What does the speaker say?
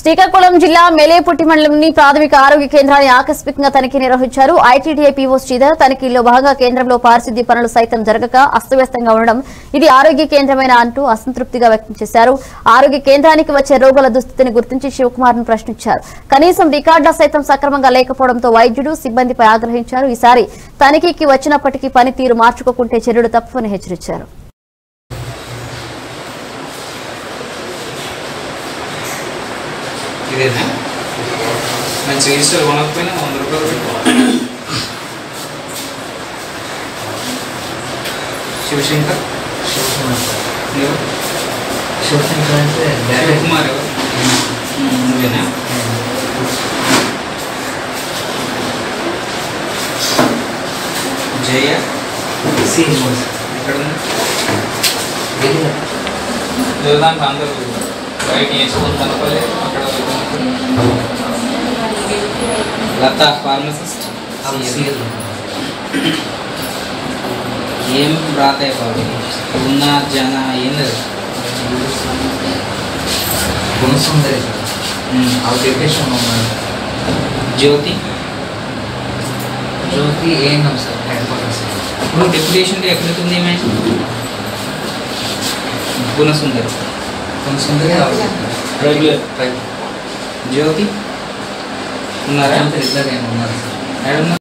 శ్రీకాకుళం జిల్లా మెలేపుట్టి మండలంలోని ప్రాథమిక ఆరోగ్య కేంద్రాన్ని ఆకస్మికంగా తనిఖీ నిర్వహించారు ఐటీడీఏ పీఓ శ్రీధర్ తనిఖీల్లో భాగంగా కేంద్రంలో పారిశుద్ధ్య పనులు సైతం జరగక అస్తవ్యస్తంగా ఉండడం ఇది ఆరోగ్య కేంద్రమైన అంటూ అసంతృప్తిగా వ్యక్తం చేశారు ఆరోగ్య కేంద్రానికి వచ్చే రోగుల దుస్థితిని గుర్తించి శివకుమార్ ను ప్రశ్నించారు కనీసం రికార్డుల సైతం సక్రమంగా లేకపోవడంతో వైద్యుడు సిబ్బందిపై ఆగ్రహించారు ఈసారి తనిఖీకి వచ్చినప్పటికీ పనితీరు మార్చుకోకుంటే చర్యలు తప్పవని హెచ్చరించారు ఇదేనా మంచి రిజిస్టర్ కొనకపోయినా వంద రూపాయలు పెట్టుకోవాలి శివశంకర్ నువ్వు శివశంకర్ అంటే డైరెక్ట్ శివకుమార్ ఎవరు ఉమ్, నువ్వేనా జయ సి ఎక్కడ ఉంది దాంట్లో అందరూ బయట వేసుకొని కనపలే అక్కడ లతా ఫార్మసిస్ట్ ఏం రాతాయి బాబు ఉన్న జన ఏం లేదు గుణసుందరి ఉమ్. ఆ డెప్యూషన్ ఉన్నారు Jyothi Jyothi ANM sir headquarters ఇప్పుడు డెప్యుటేషన్ ఎక్కడికి ఉంది ఏమైనా గుణసుందరి గుణసుందరి రెగ్యులర్ రైట్ జ్యోతి ఉన్నారా ఇద్దరు ఏమో ఉన్నారు సార్ ఎక్కడ ఉన్నారు?